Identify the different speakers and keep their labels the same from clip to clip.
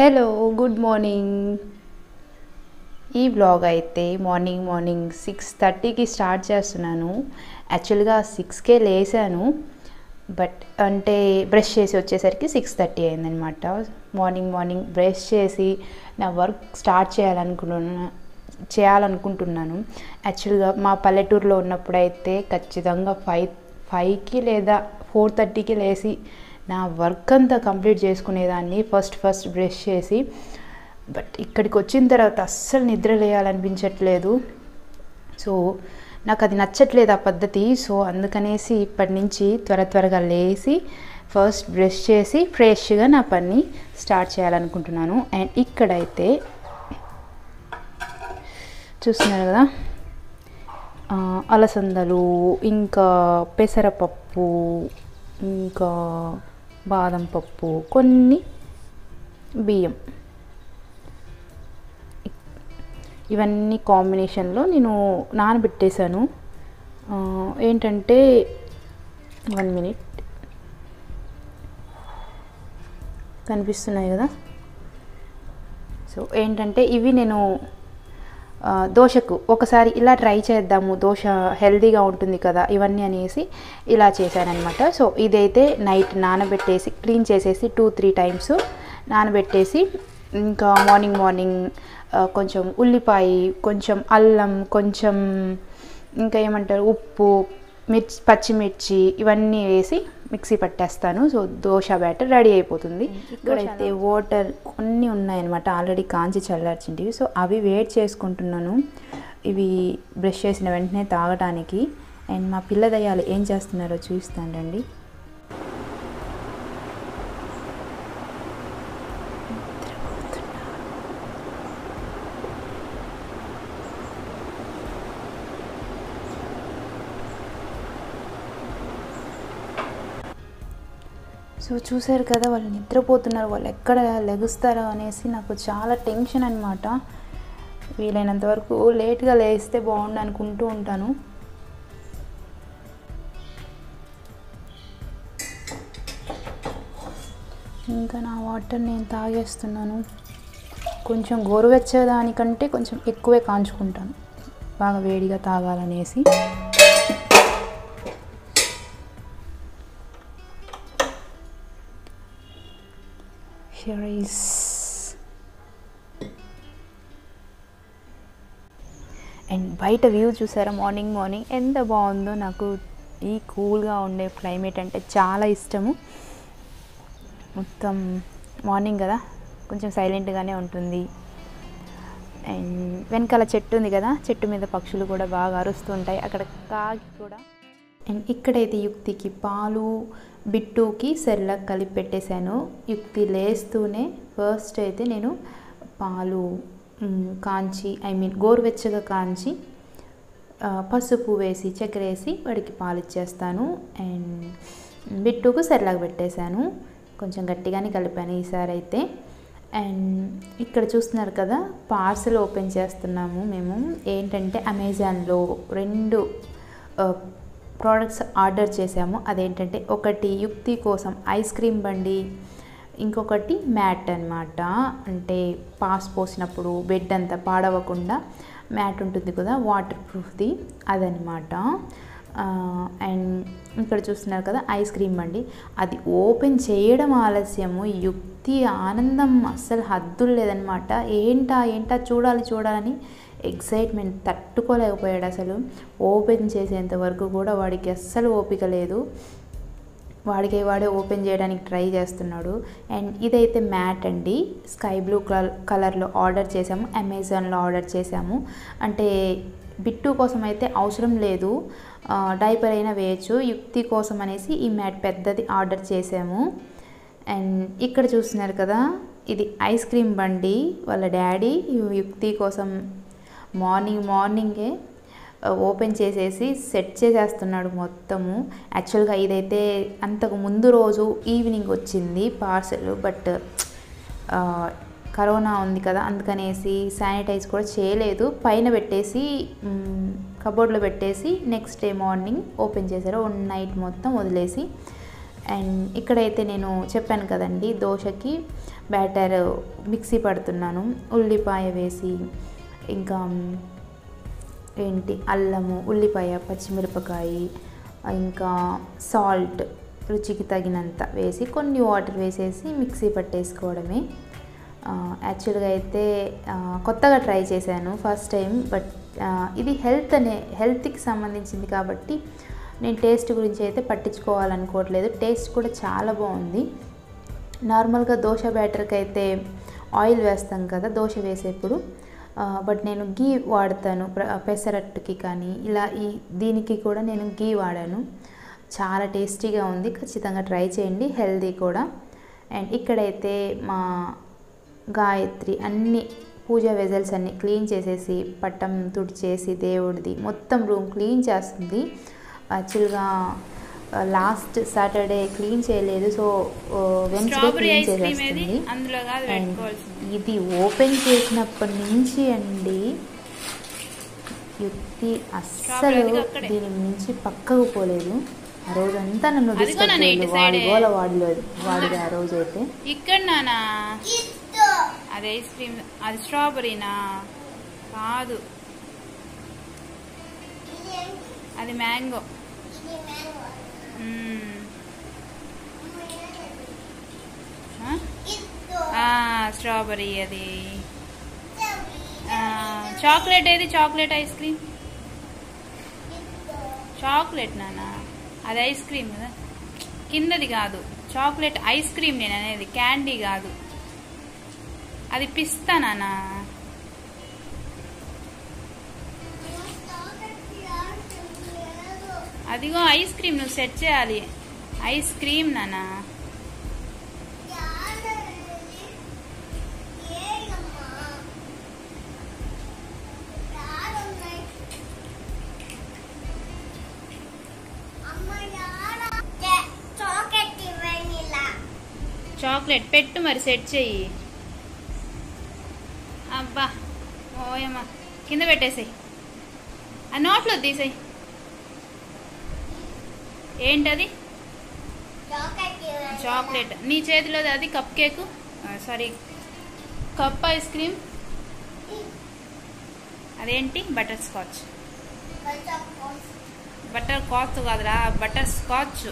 Speaker 1: Hello good morning ఈ blog అయితే morning morning six థర్టీకి స్టార్ట్ చేస్తున్నాను యాక్చువల్గా సిక్స్కే లేసాను బట్ అంటే బ్రష్ చేసి వచ్చేసరికి సిక్స్ థర్టీ అయిందనమాట మార్నింగ్ మార్నింగ్ బ్రష్ చేసి నా వర్క్ స్టార్ట్ చేయాలనుకుంటున్నా చేయాలనుకుంటున్నాను యాక్చువల్గా మా పల్లెటూరులో ఉన్నప్పుడైతే ఖచ్చితంగా ఫైవ్ ఫైవ్కి లేదా ఫోర్ థర్టీకి లేచి నా వర్క్ అంతా కంప్లీట్ చేసుకునేదాన్ని ఫస్ట్ ఫస్ట్ బ్రష్ చేసి బట్ ఇక్కడికి వచ్చిన తర్వాత అస్సలు నిద్ర లేయాలనిపించట్లేదు సో నాకు అది నచ్చట్లేదు ఆ పద్ధతి సో అందుకనేసి ఇప్పటి నుంచి త్వర త్వరగా లేచి ఫస్ట్ బ్రష్ చేసి ఫ్రెష్గా నా పని స్టార్ట్ చేయాలనుకుంటున్నాను అండ్ ఇక్కడైతే చూస్తున్నారు కదా ఆ, అలసందలు ఇంకా పెసరపప్పు ఇంకా బాదం పప్పు కొన్ని బియ్యం ఇవన్నీ కాంబినేషన్లో నేను నానబెట్టేశాను ఆ, ఏంటంటే వన్ మినిట్ కనిపిస్తున్నాయి కదా సో ఏంటంటే ఇవి నేను ఆ, దోశకు ఒకసారి ఇలా ట్రై చేద్దాము దోశ హెల్తీగా ఉంటుంది కదా ఇవన్నీ అనేసి ఇలా చేశానమాట సో ఇదైతే నైట్ నానబెట్టేసి క్లీన్ చేసేసి టూ త్రీ టైమ్స్ నానబెట్టేసి ఇంకా మార్నింగ్ మార్నింగ్ ఆ, కొంచెం ఉల్లిపాయ కొంచెం అల్లం కొంచెం ఇంకా ఏమంటారు ఉప్పు మిర్చి పచ్చిమిర్చి ఇవన్నీ వేసి మిక్సీ పట్టేస్తాను సో దోశ బ్యాటర్ రెడీ అయిపోతుంది ఇక్కడైతే వాటర్ కొన్ని ఉన్నాయన్నమాట ఆల్రెడీ కాంచి చల్లార్చింటివి సో అవి వేడి చేసుకుంటున్నాను ఇవి బ్రష్ చేసిన వెంటనే తాగటానికి అండ్ మా పిల్ల దయ్యాలు ఏం చేస్తున్నారో చూస్తానండి సో చూసారు కదా వాళ్ళు నిద్రపోతున్నారు వాళ్ళు ఎక్కడ లెగుస్తారో అనేసి నాకు చాలా టెన్షన్ అనమాట వీలైనంత వరకు లేట్గా లేస్తే బాగుండు అనుకుంటూ ఉంటాను ఇంకా నా వాటర్ నేను తాగేస్తున్నాను కొంచెం గోరువెచ్చదానికంటే కొంచెం ఎక్కువే కాంచుకుంటాను బాగా వేడిగా తాగాలనేసి Here is అండ్ బయట వ్యూ చూసారా మార్నింగ్ మార్నింగ్ ఎంత బాగుందో నాకు ఈ కూల్గా ఉండే క్లైమేట్ అంటే చాలా ఇష్టము మొత్తం మార్నింగ్ కదా కొంచెం సైలెంట్గానే ఉంటుంది అండ్ వెనకాల చెట్టు ఉంది కదా చెట్టు మీద పక్షులు కూడా బాగా అరుస్తుంటాయి అక్కడ కాకి కూడా అండ్ ఇక్కడైతే యుక్తికి పాలు బిట్టుకి సెర్లక్ కలిపి పెట్టేశాను యుక్తి లేస్తూనే ఫస్ట్ అయితే నేను పాలు మ్, కాంచి ఐ మీన్ గోరువెచ్చగా కాంచి ఆ, పసుపు వేసి చక్కెర వేసి వాడికి పాలు ఇచ్చేస్తాను అండ్ బిట్టుకు సెర్లాక్ పెట్టేశాను కొంచెం గట్టిగానే కలిపాను ఈసారి అయితే అండ్ ఇక్కడ చూస్తున్నారు కదా పార్సల్ ఓపెన్ చేస్తున్నాము మేము ఏంటంటే అమెజాన్లో రెండు ప్రోడక్ట్స్ ఆర్డర్ చేసాము అదేంటంటే ఒకటి యుక్తి కోసం ఐస్ క్రీమ్ బండి ఇంకొకటి మ్యాట్ అన్నమాట అంటే పాస్ పోసినప్పుడు బెడ్ అంతా పాడవకుండా మ్యాట్ ఉంటుంది కదా వాటర్ ప్రూఫ్ది అదనమాట అండ్ ఇక్కడ చూస్తున్నారు కదా ఐస్ క్రీమ్ బండి అది ఓపెన్ చేయడం ఆలస్యము యుక్తి ఆనందం అస్సలు హద్దులు లేదనమాట ఏంటా ఏంటా చూడాలి చూడాలని ఎగ్జైట్మెంట్ తట్టుకోలేకపోయాడు అసలు ఓపెన్ చేసేంత వరకు కూడా వాడికి అస్సలు ఓపిక లేదు వాడికి వాడే ఓపెన్ చేయడానికి ట్రై చేస్తున్నాడు అండ్ ఇదైతే మ్యాట్ అండి స్కై బ్లూ కలర్ కలర్లో ఆర్డర్ చేసాము అమెజాన్లో ఆర్డర్ చేసాము అంటే బిట్టు కోసం అయితే అవసరం లేదు ఆ, డైపర్ అయినా వేయచ్చు యుక్తి కోసం అనేసి ఈ మ్యాట్ పెద్దది ఆర్డర్ చేసాము అండ్ ఇక్కడ చూస్తున్నారు కదా ఇది ఐస్ క్రీమ్ బండి వాళ్ళ డాడీ యుక్తి కోసం మార్నింగ్ మార్నింగే ఓపెన్ చేసేసి సెట్ చేసేస్తున్నాడు మొత్తము యాక్చువల్గా ఇదైతే అంతకు ముందు రోజు ఈవినింగ్ వచ్చింది పార్సల్ బట్ కరోనా ఉంది కదా అందుకనేసి శానిటైజ్ కూడా చేయలేదు పైన పెట్టేసి కబోర్డ్లో పెట్టేసి నెక్స్ట్ డే మార్నింగ్ ఓపెన్ చేశారు వన్ నైట్ మొత్తం వదిలేసి అండ్ ఇక్కడైతే నేను చెప్పాను కదండి దోశకి బ్యాటర్ మిక్సీ పడుతున్నాను ఉల్లిపాయ వేసి ఇంకా ఏంటి అల్లము ఉల్లిపాయ పచ్చిమిరపకాయ ఇంకా సాల్ట్ రుచికి తగినంత వేసి కొన్ని వాటర్ వేసేసి మిక్సీ పట్టేసుకోవడమే యాక్చువల్గా అయితే ఆ, కొత్తగా ట్రై చేశాను ఫస్ట్ టైం బట్ ఆ, ఇది హెల్త్ అనే హెల్త్కి సంబంధించింది కాబట్టి నేను టేస్ట్ గురించి అయితే పట్టించుకోవాలనుకోవట్లేదు టేస్ట్ కూడా చాలా బాగుంది నార్మల్గా దోశ బ్యాటర్కి అయితే ఆయిల్ వేస్తాం కదా దోశ వేసేప్పుడు ఆ, బట్ నేను గీ వాడతాను ప్ర- పెసరట్టుకి కానీ ఇలా ఈ దీనికి కూడా నేను గీ వాడాను చాలా టేస్టీగా ఉంది ఖచ్చితంగా ట్రై చేయండి హెల్దీ కూడా అండ్ ఇక్కడైతే మా గాయత్రి అన్ని పూజా వెజల్స్ అన్ని క్లీన్ చేసేసి పట్టం తుడిచేసి దేవుడిది మొత్తం రూమ్ క్లీన్ చేస్తుంది యాక్చువల్గా లాస్ట్ సాటర్డే క్లీన్ చేయలేదు so Wednesday
Speaker 2: strawberry
Speaker 1: clean
Speaker 2: ice cream ఏది
Speaker 1: చేసేస్తుంది
Speaker 2: అందులో కాదు
Speaker 1: అండ్
Speaker 2: పెట్టుకోవాల్సింది
Speaker 1: ఇది ఓపెన్ చేసినప్పటి నుంచి అండి యుక్తి అస్సలు
Speaker 2: స్ట్రాబెర్రీ అది అక్కడే.
Speaker 1: దీని నుంచి పక్కకు పోలేదు ఆ రోజంతా నన్ను
Speaker 2: అదిగో
Speaker 1: డిస్టర్బ్
Speaker 2: నాన్న, ఇటు
Speaker 1: చేయలేదు వాడి
Speaker 2: సైడే.
Speaker 1: గోల వాడలేదు వాడిది ఆ రోజు అయితే
Speaker 2: ఇక్కడ నానా అది ఐస్ క్రీమ్ అది స్ట్రాబెరీనా కాదు అది మ్యాంగో మ్మ్. ఆ? ఆ, స్ట్రాబెరీ అది ఆ, చాక్లెట్ ఏది చాక్లెట్ ఐస్ క్రీమ్ చాక్లెట్ నానా అది ఐస్ క్రీమ్ కదా కిందది కాదు చాక్లెట్ ఐస్ క్రీమ్ నేను అనేది క్యాండీ కాదు అది పిస్తా నానా అదిగో ఐస్ క్రీమ్ నువ్వు సెట్ చేయాలి ఐస్ క్రీమ్ నానా
Speaker 3: చాకెట్ వెనిలా
Speaker 2: చాక్లెట్ పెట్టు మరి సెట్ చెయ్యి అబ్బా ఓయమ్మా కింద పెట్టేసేయ్ ఆ నోట్లో తీసేయి ఏంటది
Speaker 3: చాకెట్
Speaker 2: చాక్లెట్ నీ చేతిలోది అది cupcake sorry cup ice cream అదేంటి బటర్ స్కాచ్ బటర్ కాచ్ కాదురా బటర్ స్కాచ్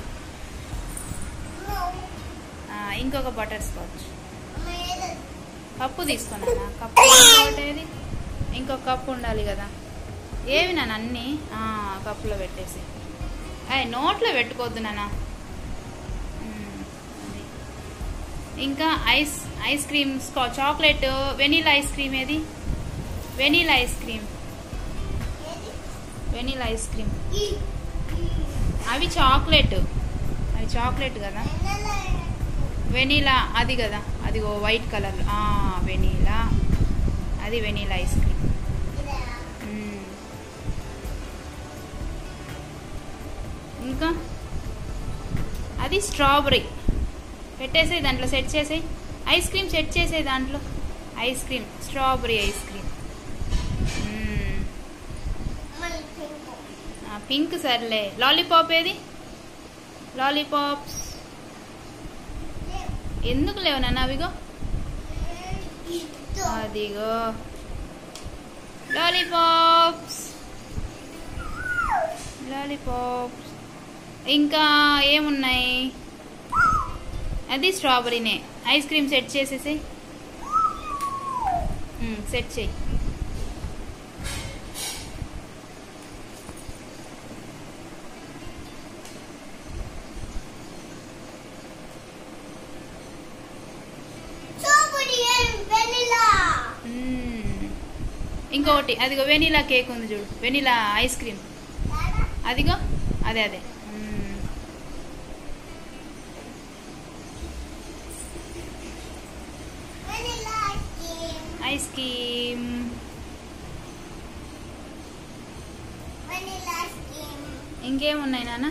Speaker 2: ఇంకొక బటర్ స్కాచ్ కప్పు తీసుకున్నానా కప్పు ఇంకోటి ఏది ఇంకొక కప్పు ఉండాలి కదా ఏవి నాన్న అన్నీ ఆ, కప్పులో పెట్టేసి అయ్యి నోట్లో పెట్టుకోవద్దు నాన్న మ్మ్, అది. ఇంకా ఐస్ ఐస్ క్రీమ్ స్కా చాక్లెట్ వెనీలా ఐస్ క్రీమ్ ఏది vanilla ice cream vanilla ice cream అవి చాక్లెట్ అవి చాక్లెట్ కదా వెనీలా అది కదా అది ఓ వైట్ కలర్ వెనీలా అది వెనీలా ఐస్ క్రీమ్ మ్మ్. ఇంకా అది స్ట్రాబెరీ పెట్టేసేయి దాంట్లో సెట్ చేసేయి ఐస్ క్రీమ్ సెట్ చేసేయి దాంట్లో ice cream strawberry ice cream మ్మ్. ఆ, పింక్ సర్లే లాలీపాప్ ఏది లాలీపాప్స్ ఎందుకు లేవు నాన్న అవిగో అదిగో లాలీపాప్స్ లాలీపాప్స్ ఇంకా ఏమున్నాయి అది స్ట్రాబెరీనే ఐస్ క్రీమ్ సెట్ చేసేసి సెట్ చేయి
Speaker 3: వెనిలా
Speaker 2: మ్మ్. ఇంకొకటి అదిగో వెనీలా కేక్ ఉంది చూడు వెనీలా ఐస్ క్రీమ్ అదిగో అదే అదే మ్మ్.
Speaker 3: Vanilla cream
Speaker 2: ice cream
Speaker 3: vanilla cream
Speaker 2: ఇంకేమున్నాయి నాన్న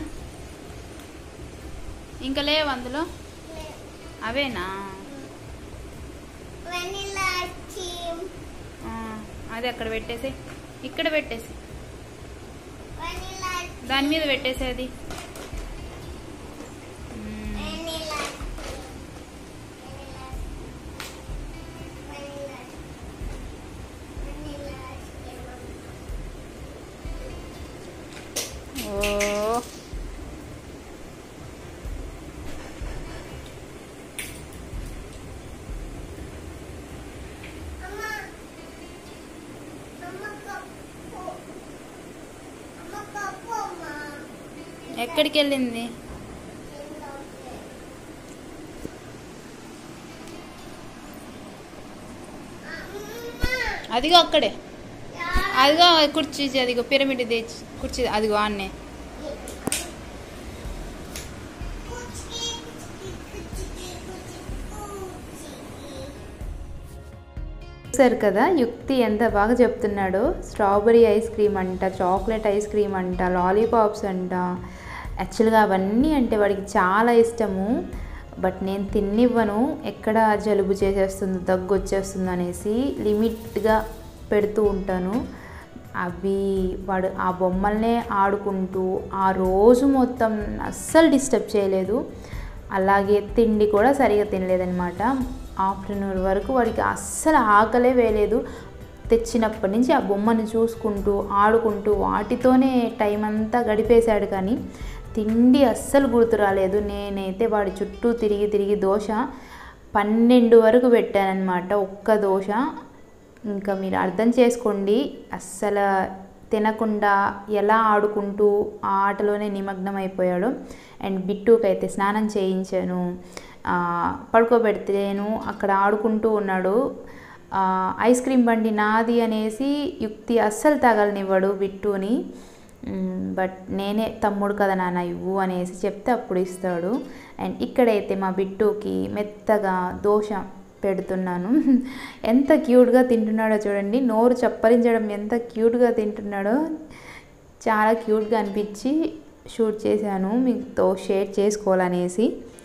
Speaker 2: ఇంకా లేవు అందులో అవేనా
Speaker 3: వెనిలా క్రీమ్
Speaker 2: ఆ, అది అక్కడ పెట్టేసి ఇక్కడ పెట్టేసి
Speaker 3: వెనిలా
Speaker 2: దాని మీద పెట్టేసి అది మ్మ్. ఓ
Speaker 3: అమ్మ అమ్మ కప్పు అమ్మ కప్పు అమ్మ
Speaker 2: ఎక్కడికి వెళ్ళింది అదిగో అక్కడే అదిగో కుర్చీ అదిగో పిరమిడ్ తెచ్చి కుర్చీ అదిగో ఆన్నే
Speaker 1: చూసారు కదా యుక్తి ఎంత బాగా చెప్తున్నాడో స్ట్రాబెరీ ఐస్ క్రీమ్ అంట చాక్లెట్ ఐస్ క్రీమ్ అంట లాలీపాప్స్ అంట యాక్చువల్గా అవన్నీ అంటే వాడికి చాలా ఇష్టము బట్ నేను తిన్నివ్వను ఎక్కడ జలుబు చేసేస్తుందో దగ్గు వచ్చేస్తుందో అనేసి లిమిట్గా పెడుతూ ఉంటాను అవి వాడు ఆ బొమ్మల్నే ఆడుకుంటూ ఆ రోజు మొత్తం అస్సలు డిస్టర్బ్ చేయలేదు అలాగే తిండి కూడా సరిగా తినలేదనమాట ఆఫ్టర్నూన్ వరకు వాడికి అస్సలు ఆకలే వేయలేదు తెచ్చినప్పటి నుంచి ఆ బొమ్మను చూసుకుంటూ ఆడుకుంటూ వాటితోనే టైం అంతా గడిపేశాడు కానీ తిండి అస్సలు గుర్తు రాలేదు నేనైతే వాడి చుట్టూ తిరిగి తిరిగి దోశ పన్నెండు వరకు పెట్టానన్నమాట ఒక్క దోశ ఇంకా మీరు అర్థం చేసుకోండి అస్సలు తినకుండా ఎలా ఆడుకుంటూ ఆ ఆటలోనే నిమగ్నం అయిపోయాడు అండ్ బిట్టుకి అయితే స్నానం చేయించాను ఆ, పడుకోబెడితేను అక్కడ ఆడుకుంటూ ఉన్నాడు ఆ, ఐస్ క్రీమ్ బండి నాది అనేసి యుక్తి అస్సలు తగలనివ్వడు బిట్టుని మ్, బట్ నేనే తమ్ముడు కదా నాన్న ఇవ్వు అనేసి చెప్తే అప్పుడు ఇస్తాడు అండ్ ఇక్కడైతే మా బిట్టుకి మెత్తగా దోశ పెడుతున్నాను ఎంత క్యూట్గా తింటున్నాడో చూడండి నోరు చప్పరించడం ఎంత క్యూట్గా తింటున్నాడో చాలా క్యూట్గా అనిపించి షూట్ చేశాను మీతో షేర్ చేసుకోవాలనేసి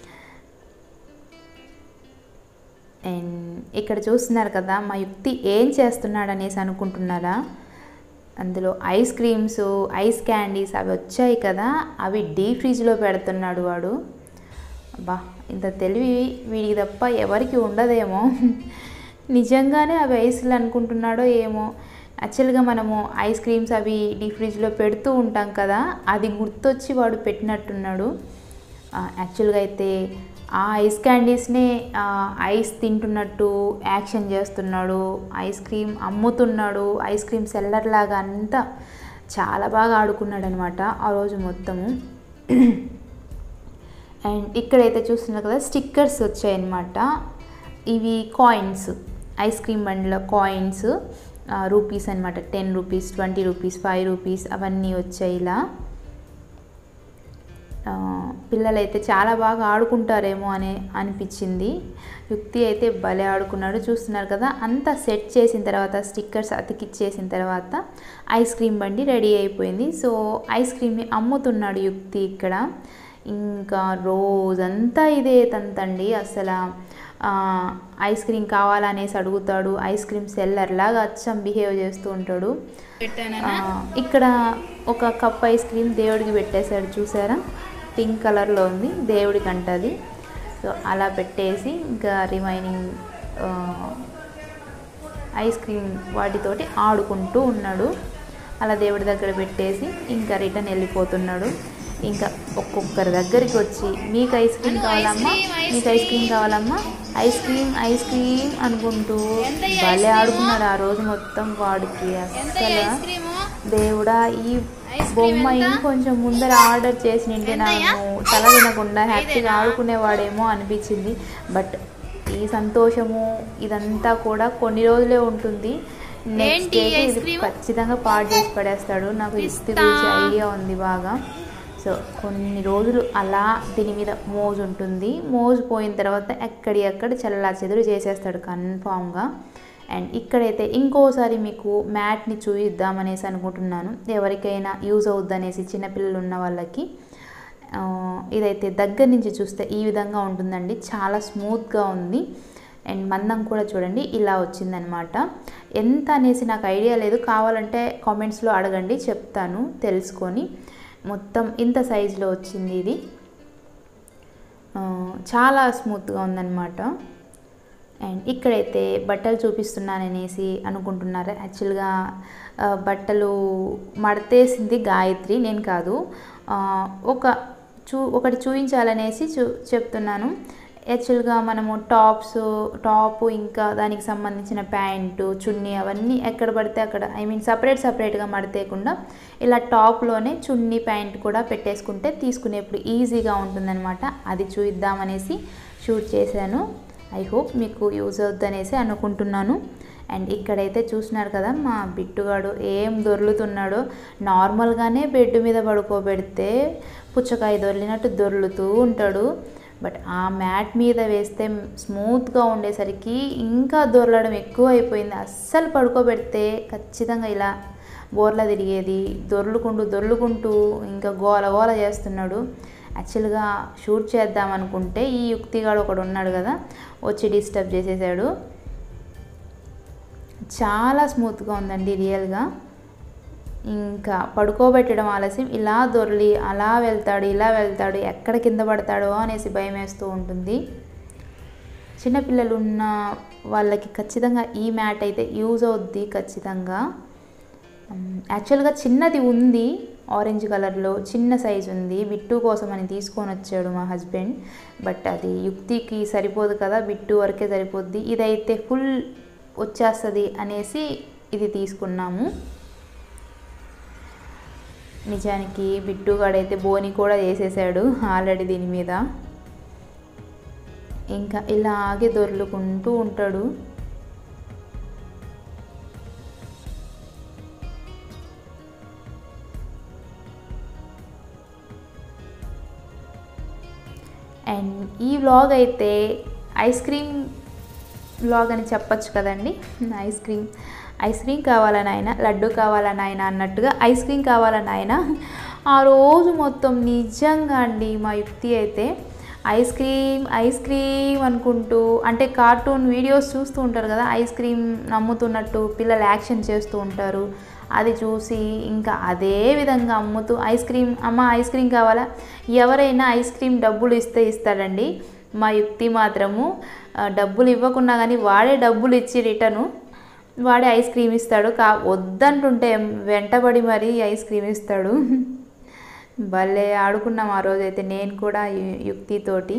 Speaker 1: అండ్ ఇక్కడ చూస్తున్నారు కదా మా యుక్తి ఏం చేస్తున్నాడు అనేసి అనుకుంటున్నారా అందులో ఐస్ క్రీమ్స్ ఐస్ క్యాండీస్ అవి వచ్చాయి కదా అవి డీ ఫ్రిడ్జ్లో పెడుతున్నాడు వాడు అబ్బా ఇంత తెలివి వీడికి తప్ప ఎవరికి ఉండదేమో నిజంగానే అవి ఐస్లు అనుకుంటున్నాడో ఏమో యాక్చువల్గా మనము ఐస్ క్రీమ్స్ అవి డీ ఫ్రిడ్జ్లో పెడుతూ ఉంటాం కదా అది గుర్తొచ్చి వాడు పెట్టినట్టున్నాడు ఆ, యాక్చువల్గా అయితే ఆ ఐస్ క్యాండీస్నే ఆ, ఐస్ తింటున్నట్టు యాక్షన్ చేస్తున్నాడు ఐస్ క్రీమ్ అమ్ముతున్నాడు ఐస్ క్రీమ్ సెల్లర్ లాగా అంతా చాలా బాగా ఆడుకున్నాడు అనమాట ఆ రోజు మొత్తము అండ్ ఇక్కడైతే చూస్తున్నారు కదా స్టిక్కర్స్ వచ్చాయన్నమాట ఇవి కాయిన్స్ ఐస్ క్రీమ్ బండిలో కాయిన్స్ రూపీస్ అనమాట ten rupees twenty rupees five rupees అవన్నీ వచ్చాయి ఇలా ఆ, పిల్లలైతే చాలా బాగా ఆడుకుంటారేమో అని అనిపించింది యుక్తి అయితే భలే ఆడుకున్నాడు చూస్తున్నారు కదా అంతా సెట్ చేసిన తర్వాత స్టిక్కర్స్ అతికిచ్చేసిన తర్వాత ఐస్ క్రీమ్ బండి రెడీ అయిపోయింది సో ఐస్ క్రీమ్ని అమ్ముతున్నాడు యుక్తి ఇక్కడ ఇంకా రోజంతా ఇదే తంతండి అసలు ఆ, ఐస్ క్రీమ్ కావాలనేసి అడుగుతాడు ఐస్ క్రీమ్ సెల్లర్ లాగా అచ్చం బిహేవ్ చేస్తూ ఉంటాడు
Speaker 2: పెట్టానా
Speaker 1: ఆ, ఇక్కడ ఒక కప్ ఐస్ క్రీమ్ దేవుడికి పెట్టేశాడు చూసారా పింక్ కలర్లో ఉంది దేవుడికి అంటది సో అలా పెట్టేసి ఇంకా రిమైనింగ్ ఐస్ క్రీమ్ వాటితోటి ఆడుకుంటూ ఉన్నాడు అలా దేవుడి దగ్గర పెట్టేసి ఇంకా రిటర్న్ వెళ్ళిపోతున్నాడు ఇంకా ఒక్కొక్కరి దగ్గరికి వచ్చి మీకు ఐస్ క్రీమ్
Speaker 2: అను, ఐస్
Speaker 1: కావాలమ్మా
Speaker 2: క్రీమ్, ఐస్
Speaker 1: మీకు ఐస్ క్రీమ్
Speaker 2: క్రీమ్.
Speaker 1: కావాలమ్మా ఐస్ క్రీమ్ ఐస్ క్రీమ్ అనుకుంటూ
Speaker 2: ఎంత ఈ ఐస్
Speaker 1: భలే
Speaker 2: క్రీము?
Speaker 1: ఆడుకున్నాడు ఆ రోజు మొత్తం వాడికి
Speaker 2: ఎంత ఈ ఐస్
Speaker 1: అసలు
Speaker 2: క్రీము
Speaker 1: దేవుడా ఈ
Speaker 2: ఐస్ క్రీమ్
Speaker 1: బొమ్మ
Speaker 2: ఎంత?
Speaker 1: ఇంకొంచెం ముందర ఆర్డర్ చేసి నింటే
Speaker 2: ఎంతయ్యా?
Speaker 1: నాకు తల తినకుండా హ్యాపీగా
Speaker 2: ఐదేనా?
Speaker 1: ఆడుకునేవాడేమో అనిపించింది బట్ ఈ సంతోషము ఇదంతా కూడా కొన్ని రోజులే ఉంటుంది నెక్స్ట్
Speaker 2: ఏంటి ఈ
Speaker 1: డే
Speaker 2: ఐస్
Speaker 1: ఇది
Speaker 2: క్రీము?
Speaker 1: ఖచ్చితంగా పాడు చేసి పడేస్తాడు నాకు యుక్తి
Speaker 2: పిస్తా.
Speaker 1: గురించి ఐడియా ఉంది బాగా సో కొన్ని రోజులు అలా దీని మీద మోజు ఉంటుంది మోజు పోయిన తర్వాత ఎక్కడి అక్కడ చల్లా చెదురు చేసేస్తాడు కన్ఫామ్గా అండ్ ఇక్కడైతే ఇంకోసారి మీకు మ్యాట్ని చూపిద్దామనేసి అనుకుంటున్నాను ఎవరికైనా యూజ్ అవుద్ది అనేసి చిన్నపిల్లలు ఉన్న వాళ్ళకి ఆ, ఇదైతే దగ్గర నుంచి చూస్తే ఈ విధంగా ఉంటుందండి చాలా స్మూత్గా ఉంది అండ్ మందం కూడా చూడండి ఇలా వచ్చిందనమాట ఎంత అనేసి నాకు ఐడియా లేదు కావాలంటే కామెంట్స్లో అడగండి చెప్తాను తెలుసుకొని మొత్తం ఇంత సైజులో వచ్చింది ఇది ఆ, చాలా స్మూత్గా ఉందన్నమాట అండ్ ఇక్కడైతే బట్టలు చూపిస్తున్నాననేసి అనుకుంటున్నారు యాక్చువల్గా ఆ, బట్టలు మడతేసింది గాయత్రి నేను కాదు ఆ, ఒక చూ ఒకటి చూపించాలనేసి చూ చెప్తున్నాను యాక్చువల్గా మనము టాప్స్ టాప్ ఇంకా దానికి సంబంధించిన ప్యాంటు చున్నీ అవన్నీ ఎక్కడ పడితే అక్కడ ఐ మీన్ సపరేట్ సపరేట్గా మడతేయకుండా ఇలా టాప్లోనే చున్నీ ప్యాంట్ కూడా పెట్టేసుకుంటే తీసుకునేప్పుడు ఈజీగా ఉంటుందన్నమాట అది చూద్దామనేసి షూట్ చేశాను ఐ హోప్ మీకు యూజ్ అవుద్దనేసి అనుకుంటున్నాను అండ్ ఇక్కడైతే చూస్తున్నారు కదా మా బిట్టుగాడు ఏం దొర్లుతున్నాడో నార్మల్గానే బెడ్ మీద పడుకోబెడితే పుచ్చకాయ దొర్లినట్టు దొర్లుతూ ఉంటాడు బట్ ఆ మ్యాట్ మీద వేస్తే స్మూత్గా ఉండేసరికి ఇంకా దొరలడం ఎక్కువ అయిపోయింది అస్సలు పడుకోబెడితే ఖచ్చితంగా ఇలా బోర్లా తిరిగేది దొర్లుకుంటూ దొర్లుకుంటూ ఇంకా గోల గోల చేస్తున్నాడు యాక్చువల్గా షూట్ చేద్దాం అనుకుంటే ఈ యుక్తిగాడు ఒకడు ఉన్నాడు కదా వచ్చి డిస్టర్బ్ చేసేసాడు చాలా స్మూత్గా ఉందండి రియల్గా ఇంకా పడుకోబెట్టడం ఆలస్యం ఇలా దొర్లి అలా వెళ్తాడు ఇలా వెళ్తాడు ఎక్కడ కింద పడతాడో అనేసి భయం వేస్తూ ఉంటుంది చిన్నపిల్లలు ఉన్న వాళ్ళకి ఖచ్చితంగా ఈ మ్యాట్ అయితే యూజ్ అవుద్ది ఖచ్చితంగా మ్, యాక్చువల్గా చిన్నది ఉంది ఆరెంజ్ కలర్లో చిన్న సైజు ఉంది బిట్టు కోసం అని తీసుకొని వచ్చాడు మా హస్బెండ్ బట్ అది యుక్తికి సరిపోదు కదా బిట్టు వరకే సరిపోద్ది ఇదైతే ఫుల్ వచ్చేస్తుంది అనేసి ఇది తీసుకున్నాము నిజానికి బిట్టుగాడైతే బోని కూడా చేసేసాడు ఆల్రెడీ దీని మీద ఇంకా ఇలాగే దొర్లుకుంటూ ఉంటాడు అండ్ ఈ వ్లాగ్ అయితే ఐస్ క్రీమ్ వ్లాగ్ అని చెప్పొచ్చు కదండి ఐస్ క్రీమ్ ఐస్ క్రీమ్ కావాలా నాయన లడ్డు కావాలా నాయన అన్నట్టుగా ఐస్ క్రీమ్ కావాలా నాయన ఆ రోజు మొత్తం నిజంగా అండి మా యుక్తి అయితే ఐస్ క్రీమ్ ఐస్ క్రీమ్ అనుకుంటూ అంటే కార్టూన్ వీడియోస్ చూస్తూ ఉంటారు కదా ఐస్ క్రీమ్ నమ్ముతున్నట్టు పిల్లలు యాక్షన్ చేస్తూ ఉంటారు అది చూసి ఇంకా అదే విధంగా అమ్ముతూ ఐస్ క్రీమ్ అమ్మ ఐస్ క్రీమ్ కావాలా ఎవరైనా ఐస్ క్రీమ్ డబ్బులు ఇస్తే ఇస్తాడండి మా యుక్తి మాత్రము ఆ, డబ్బులు ఇవ్వకున్నా కానీ వాడే డబ్బులు ఇచ్చి రిటర్ను వాడే ఐస్ క్రీమ్ ఇస్తాడు కా వద్దంటుంటే వెంటబడి మరీ ఐస్ క్రీమ్ ఇస్తాడు భలే ఆడుకున్నాం ఆ రోజైతే నేను కూడా యు- యుక్తితోటి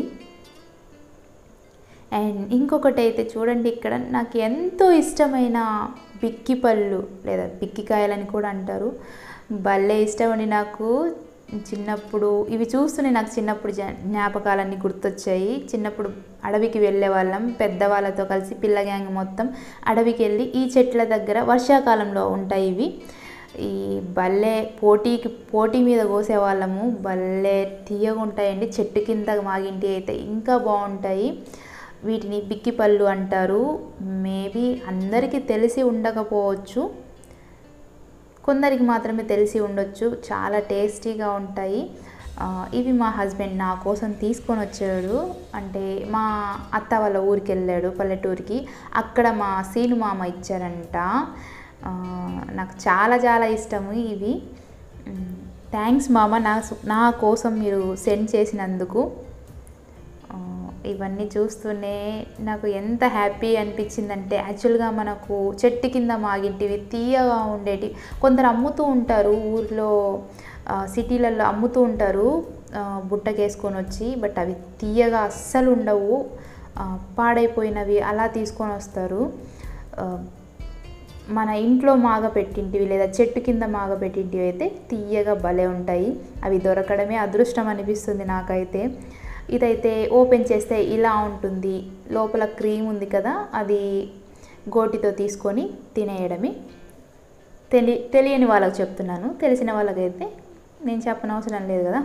Speaker 1: అండ్ ఇంకొకటి అయితే చూడండి ఇక్కడ నాకు ఎంతో ఇష్టమైన బిక్కి పళ్ళు లేదా బిక్కికాయలని కూడా అంటారు భలే ఇష్టం అండి నాకు చిన్నప్పుడు ఇవి చూస్తూనే నాకు చిన్నప్పుడు జ- జ్ఞాపకాలన్నీ గుర్తొచ్చాయి చిన్నప్పుడు అడవికి వెళ్ళే వాళ్ళం పెద్దవాళ్ళతో కలిసి పిల్ల గ్యాంగ్ మొత్తం అడవికి వెళ్ళి ఈ చెట్ల దగ్గర వర్షాకాలంలో ఉంటాయి ఇవి ఈ భలే పోటీకి పోటీ మీద కోసేవాళ్ళము భలే తీయగా ఉంటాయండి చెట్టు కింద మాగింటి అయితే ఇంకా బాగుంటాయి వీటిని బిక్కి పళ్ళు అంటారు మేబీ అందరికీ తెలిసి ఉండకపోవచ్చు కొందరికి మాత్రమే తెలిసి ఉండొచ్చు చాలా టేస్టీగా ఉంటాయి ఆ, ఇవి మా హస్బెండ్ నా కోసం తీసుకొని వచ్చాడు అంటే మా అత్త వాళ్ళ ఊరికి వెళ్ళాడు పల్లెటూరికి అక్కడ మా సీను మామ ఇచ్చారంట ఆ, నాకు చాలా చాలా ఇష్టము ఇవి థ్యాంక్స్ మామ నా నా కోసం మీరు సెండ్ చేసినందుకు ఆ, ఇవన్నీ చూస్తూనే నాకు ఎంత హ్యాపీ అనిపించిందంటే యాక్చువల్గా మనకు చెట్టు కింద మాగింటివి తీయగా ఉండేటి కొందరు అమ్ముతూ ఉంటారు ఊర్లో ఆ, సిటీలలో అమ్ముతూ ఉంటారు ఆ, బుట్టకేసుకొని వచ్చి బట్ అవి తీయగా అస్సలు ఉండవు ఆ, పాడైపోయినవి అలా తీసుకొని వస్తారు ఆ, మన ఇంట్లో మాగ పెట్టింటివి లేదా చెట్టు కింద మాగ పెట్టింటివి అయితే తీయగా భలే ఉంటాయి అవి దొరకడమే అదృష్టం అనిపిస్తుంది నాకైతే ఇదైతే ఓపెన్ చేస్తే ఇలా ఉంటుంది లోపల క్రీమ్ ఉంది కదా అది గోటితో తీసుకొని తినేయడమే తెలి తెలియని వాళ్ళకి చెప్తున్నాను తెలిసిన వాళ్ళకైతే నేను చెప్పనవసరం లేదు కదా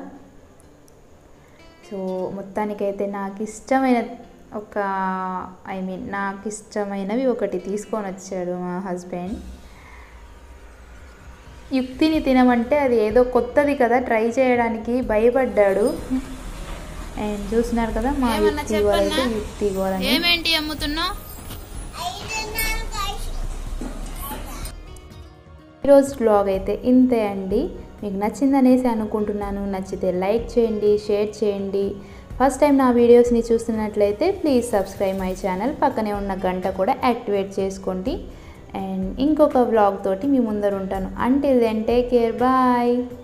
Speaker 1: సో మొత్తానికైతే నాకు ఇష్టమైన ఒక ఐ మీన్ నాకు ఇష్టమైనవి ఒకటి తీసుకొని వచ్చాడు మా హస్బెండ్ యుక్తిని తినమంటే అది ఏదో కొత్తది కదా ట్రై చేయడానికి భయపడ్డాడు అండ్ చూస్తున్నారు కదా మా
Speaker 2: ఏమన్నా
Speaker 1: యుక్తి గోరైతే
Speaker 2: చెప్పన్నా?
Speaker 1: యుక్తి గోరని
Speaker 2: ఏమేంటి అమ్ముతున్నావు
Speaker 3: ఐదు నాలుగు ఐదు
Speaker 1: ఈరోజు బ్లాగ్ అయితే ఇంతే అండి మీకు నచ్చిందనేసి అనుకుంటున్నాను నచ్చితే లైక్ చేయండి షేర్ చేయండి ఫస్ట్ టైం నా వీడియోస్ని చూస్తున్నట్లయితే ప్లీజ్ సబ్స్క్రైబ్ మై ఛానల్ పక్కనే ఉన్న గంట కూడా యాక్టివేట్ చేసుకోండి అండ్ ఇంకొక వ్లాగ్ తోటి మీ ముందర ఉంటాను until then take care bye